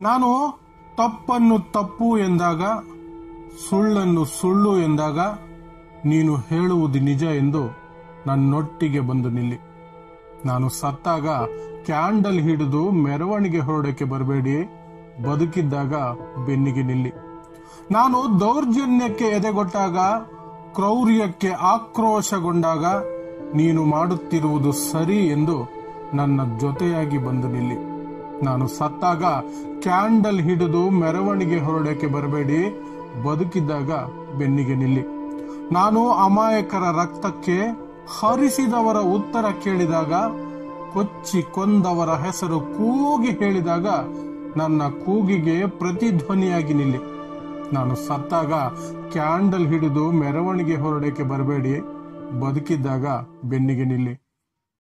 ನಾನು ತಪ್ಪನ್ನು ತಪ್ಪು ಎಂದಾಗ ಸುಳ್ಳನ್ನು ಸುಳ್ಳು ಎಂದಾಗ ನೀನು ಹೇಳುವುದು ನಿಜ ಎಂದು ನನ್ನೊಟ್ಟಿಗೆ ಬಂದು ನಿಲ್ಲಿ ನಾನು ಸತ್ತಾಗ ಕ್ಯಾಂಡಲ್ ಹಿಡಿದು ಮೆರವಣಿಗೆ ಹೊರಡಕ್ಕೆ ಬರಬೇಡಿ ಬದುಕಿದ್ದಾಗ ಬೆನ್ನಿಗೆ ನಿಲ್ಲಿ ನಾನು ದೌರ್ಜನ್ಯಕ್ಕೆ ಎದೆಗೊಟ್ಟಾಗ ಕ್ರೌರ್ಯಕ್ಕೆ ಆಕ್ರೋಶಗೊಂಡಾಗ ನೀನು ಮಾಡುತ್ತಿರುವುದು ಸರಿ ಎಂದು ನನ್ನ ಜೊತೆಯಾಗಿ ಬಂದು ನಿಲ್ಲಿ ನಾನು ಸತ್ತಾಗ ಕ್ಯಾಂಡಲ್ ಹಿಡಿದು ಮೆರವಣಿಗೆ ಹೊರಡಕ್ಕೆ ಬರಬೇಡಿ ಬದುಕಿದ್ದಾಗ ಬೆನ್ನಿಗೆ ನಿಲ್ಲಿ ನಾನು ಅಮಾಯಕರ ರಕ್ತಕ್ಕೆ ಹರಿಸಿದವರ ಉತ್ತರ ಕೇಳಿದಾಗ ಕೊಚ್ಚಿ ಕೊಂದವರ ಹೆಸರು ಕೂಗಿ ಹೇಳಿದಾಗ ನನ್ನ ಕೂಗಿಗೆ ಪ್ರತಿಧ್ವನಿಯಾಗಿ ನಿಲ್ಲಿ ನಾನು ಸತ್ತಾಗ ಕ್ಯಾಂಡಲ್ ಹಿಡಿದು ಮೆರವಣಿಗೆ ಹೊರಡಕ್ಕೆ ಬರಬೇಡಿ ಬದುಕಿದ್ದಾಗ ಬೆನ್ನಿಗೆ ನಿಲ್ಲಿ